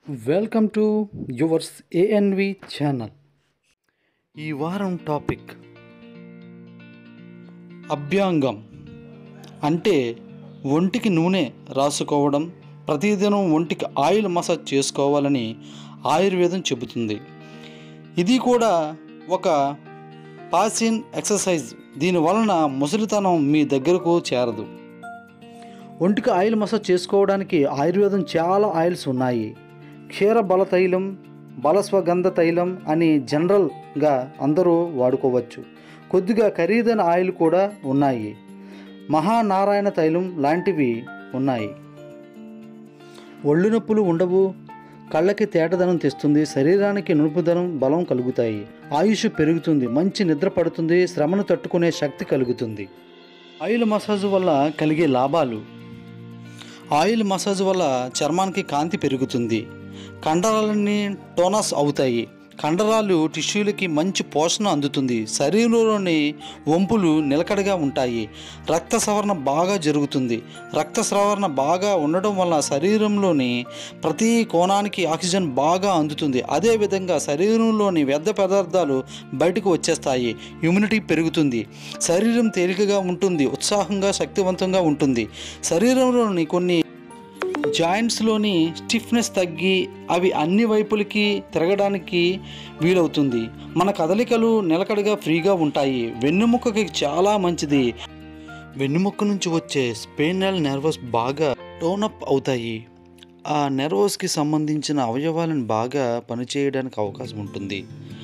welcome to yours ANV channel ఈ వారం topic అభ్యాంగం అంటే ఒంటికి నూనె రాసుకోవడం ప్రతిదినం ఒంటికి ఆయిల్ మసాజ్ చేసుకోవాలని ఆయుర్వేదం చెబుతుంది ఇది కూడా ఒక పాసిన్ ఎక్సర్సైజ్ దీని వలన ముసలితనం మీ దగ్గరకు చేరదు ఒంటికి ఆయిల్ మసాజ్ చేసుకోవడానికి ఆయుర్వేదం చాలా ఆయిల్స్ ఉన్నాయి క్షీర బల తైలం బలస్వగంధ తైలం అని జనరల్గా అందరూ వాడుకోవచ్చు కొద్దిగా ఖరీదైన ఆయిల్ కూడా ఉన్నాయి మహానారాయణ తైలం లాంటివి ఉన్నాయి ఒళ్ళు నొప్పులు ఉండవు కళ్ళకి తేటదనం తెస్తుంది శరీరానికి నునుపుదనం బలం కలుగుతాయి ఆయుష్ పెరుగుతుంది మంచి నిద్ర పడుతుంది శ్రమను తట్టుకునే శక్తి కలుగుతుంది ఆయిల్ మసాజ్ వల్ల కలిగే లాభాలు ఆయిల్ మసాజ్ వల్ల చర్మానికి కాంతి పెరుగుతుంది కండరాలన్నీ టోనస్ అవుతాయి కండరాలు టిష్యూలకి మంచి పోషణ అందుతుంది శరీరంలోని వంపులు నిలకడగా ఉంటాయి రక్త సవరణ బాగా జరుగుతుంది రక్త సవరణ బాగా ఉండడం వల్ల శరీరంలోని ప్రతి కోణానికి ఆక్సిజన్ బాగా అందుతుంది అదేవిధంగా శరీరంలోని వ్యర్థ పదార్థాలు బయటకు వచ్చేస్తాయి ఇమ్యూనిటీ పెరుగుతుంది శరీరం తేలికగా ఉంటుంది ఉత్సాహంగా శక్తివంతంగా ఉంటుంది శరీరంలోని కొన్ని జాయింట్స్లోని స్టిఫ్నెస్ తగ్గి అవి అన్ని వైపులకి తిరగడానికి వీలవుతుంది మన కదలికలు నిలకడగా ఫ్రీగా ఉంటాయి వెన్నుముక్కకి చాలా మంచిది వెన్నుముక్క నుంచి వచ్చే స్పైనల్ నెర్వస్ బాగా టోనప్ అవుతాయి ఆ నెర్వస్కి సంబంధించిన అవయవాలను బాగా పనిచేయడానికి అవకాశం ఉంటుంది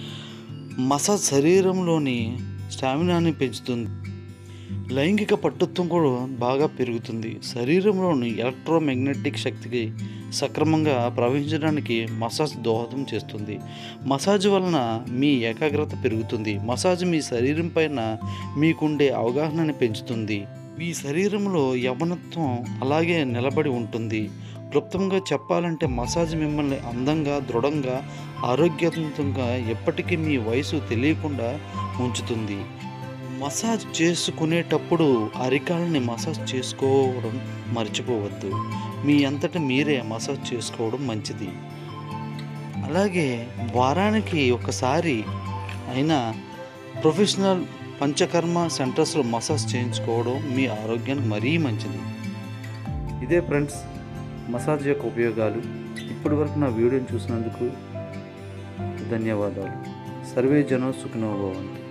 మసాజ్ శరీరంలోని స్టామినాని పెంచుతుంది లైంగిక పట్టుత్వం కూడా బాగా పెరుగుతుంది శరీరంలోని ఎలక్ట్రోమాగ్నెటిక్ శక్తికి సక్రమంగా ప్రవహించడానికి మసాజ్ దోహదం చేస్తుంది మసాజ్ వలన మీ ఏకాగ్రత పెరుగుతుంది మసాజ్ మీ శరీరం పైన మీకుండే అవగాహనని పెంచుతుంది మీ శరీరంలో యవనత్వం అలాగే నిలబడి ఉంటుంది క్లుప్తంగా చెప్పాలంటే మసాజ్ మిమ్మల్ని అందంగా దృఢంగా ఆరోగ్యవంతంగా ఎప్పటికీ మీ వయసు తెలియకుండా ఉంచుతుంది మసాజ్ చేసుకునేటప్పుడు అరికాలని మసాజ్ చేసుకోవడం మర్చిపోవద్దు మీ అంతట మీరే మసాజ్ చేసుకోవడం మంచిది అలాగే వారానికి ఒకసారి అయినా ప్రొఫెషనల్ పంచకర్మ సెంటర్స్లో మసాజ్ చేయించుకోవడం మీ ఆరోగ్యానికి మరీ మంచిది ఇదే ఫ్రెండ్స్ మసాజ్ యొక్క ఉపయోగాలు ఇప్పటి వరకు నా వీడియోని చూసినందుకు ధన్యవాదాలు సర్వే జనం సుఖినోభవంతు